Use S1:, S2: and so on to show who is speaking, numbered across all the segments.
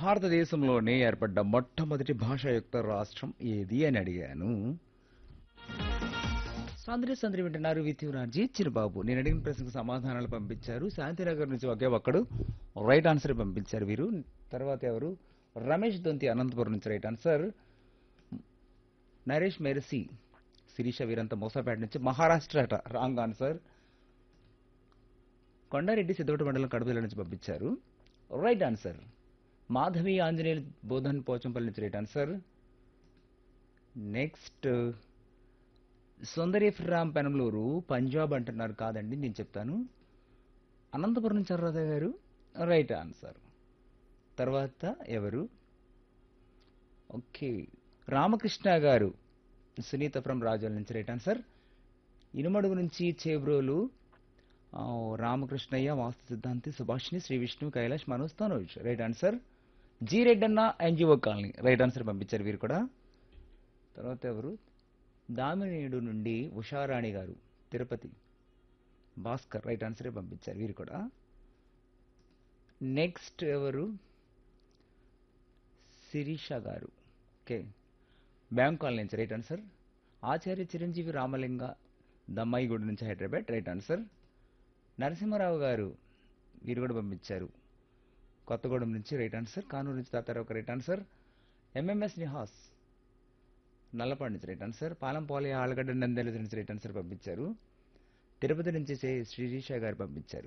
S1: భారతదేశంలోనే ఏర్పడ్డ మొట్టమొదటి భాషాయుక్త రాష్ట్రం ఏది అని అడిగాను సందరి సందరి వింటున్నారు విత్ రాజీ చిరుబాబు నేను అడిగిన ప్రశ్నకు సమాధానాలు పంపించారు శాంతినగర్ నుంచి ఒకే ఒక్కడు రైట్ ఆన్సర్ పంపించారు వీరు తర్వాత ఎవరు రమేష్ దొంతి అనంతపురం నుంచి right answer Naresh Mercy Sirisha వీరంతా మోసాపేట నుంచి మహారాష్ట్ర అట రాంగ్ ఆన్సర్ కొండారెడ్డి సిద్ధవట మండలం కడప జిల్లా నుంచి పంపించారు రైట్ ఆన్సర్ మాధవి ఆంజనేయులు బోధన్ పోచంపల్లి నుంచి right answer next Soundarya from Penamaluru Punjab అంటున్నారు కాదండి నేను చెప్తాను అనంతపురం నుంచి అర్రాధ గారు రైట్ ఆన్సర్ తర్వాత ఎవరు ఓకే రామకృష్ణ గారు సునీత ఫ్రమ్ రాజోల్ నుంచి రైట్ ఆన్సర్ ఇనుమడుగు నుంచి చేబ్రోలు ఆ, రామకృష్ణయ్య వాస్తు సిద్ధాంతి Subhashini Sri Vishnu Kailash Manoj Tanoj right answer G Reddanna NGO colony right answer పంపించారు వీరు కూడా తర్వాత ఎవరు దామినేడు నుండి ఉషారాణి గారు తిరుపతి భాస్కర్ రైట్ ఆన్సరే పంపించారు వీరు కూడా నెక్స్ట్ ఎవరు Sirisha garu okay bank colony నుంచి రైట్ ఆన్సర్ ఆచార్య చిరంజీవి రామలింగ దమ్మాయిగూడ నుంచి హైదరాబాద్ రైట్ ఆన్సర్ నరసింహారావు గారు వీరు కూడా పంపించారు కొత్తగూడెం నుంచి రైట్ ఆన్సర్ కానూరు నుంచి తాతారావు ఒక right answer MMS Nihas Nallapadu నుంచి రైట్ ఆన్సర్ పాలంపోలి ఆలగడ్డ నందెల నుంచి రైట్ ఆన్సర్ పంపించారు తిరుపతి నుంచి చే- శ్రీరీష గారు పంపించారు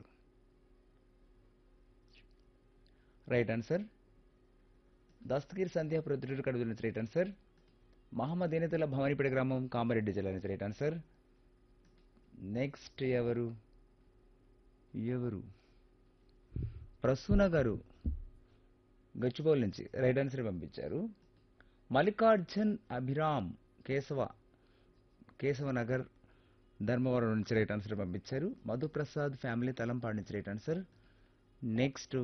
S1: రైట్ ఆన్సర్ దస్తగిరి సంధ్యా ప్రొద్దుటూరు కడుపు నుంచి రైట్ ఆన్సర్ మహమ్మద్ ఏనతుల భవానీపేట గ్రామం కామారెడ్డి జిల్లా నుంచి రైట్ ఆన్సర్ నెక్స్ట్ ఎవరు ఎవరు ప్రసూన గారు గచ్చిబౌల్ నుంచి రైట్ ఆన్సర్ పంపించారు మల్లికార్జున్ అభిరామ్ కేశవ కేశవనగర్ ధర్మవరం నుంచి రైట్ ఆన్సర్ పంపించారు మధుప్రసాద్ ఫ్యామిలీ తలంపాడు నుంచి right answer next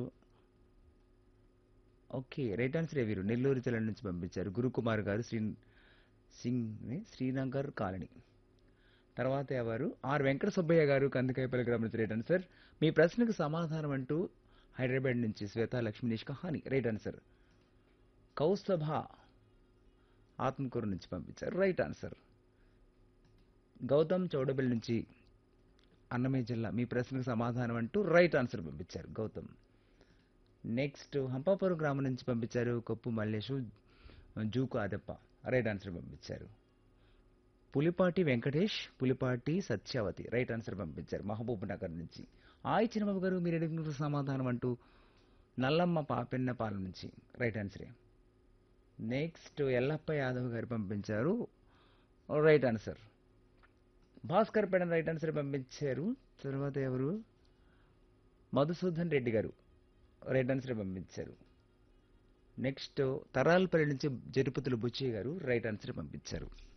S1: okay right answer ఏ వీరు నెల్లూరు జిల్లా నుంచి పంపించారు గురుకుమార్ గారు శ్రీ సింగ్ శ్రీనగర్ కాలనీ తర్వాత ఎవరు ఆర్ వెంకట సుబ్బయ్య గారు కందికాయపల్లి గ్రామం నుంచి రైట్ ఆన్సర్ మీ ప్రశ్నకు సమాధానం అంటూ హైదరాబాద్ నుంచి శ్వేత లక్ష్మీ నిష్కహాని రైట్ ఆన్సర్ కౌస్తభ ఆత్మకూరు నుంచి పంపించారు రైట్ ఆన్సర్ గౌతమ్ చౌడబెల్ నుంచి అన్నమయ్య జిల్లా మీ ప్రశ్నకు సమాధానం అంటూ రైట్ ఆన్సర్ పంపించారు గౌతమ్ నెక్స్ట్ హంపాపురం గ్రామం నుంచి పంపించారు కొప్పు మల్లేషు జూకు అదప్ప రైట్ ఆన్సర్ పంపించారు పులిపాటి వెంకటేష్ పులిపాటి సత్యావతి రైట్ ఆన్సర్ పంపించారు మహబూబ్ నగర్ నుంచి ఆయి చిన్నబాబు గారు మీరు అడిగిన సమాధానం అంటూ నల్లమ్మ పాపెన్నపాలెం నుంచి రైట్ ఆన్సరే నెక్స్ట్ ఎల్లప్ప యాదవ్ గారు పంపించారు రైట్ ఆన్సర్ భాస్కర్ పెడన్ రైట్ ఆన్సర్ పంపించారు తర్వాత ఎవరు మధుసూదన్ రెడ్డి గారు రైట్ ఆన్సర్ పంపించారు నెక్స్ట్ తరాలపల్లి నుంచి జరుపతులు బుచ్చయ్య గారు రైట్ ఆన్సర్ పంపించారు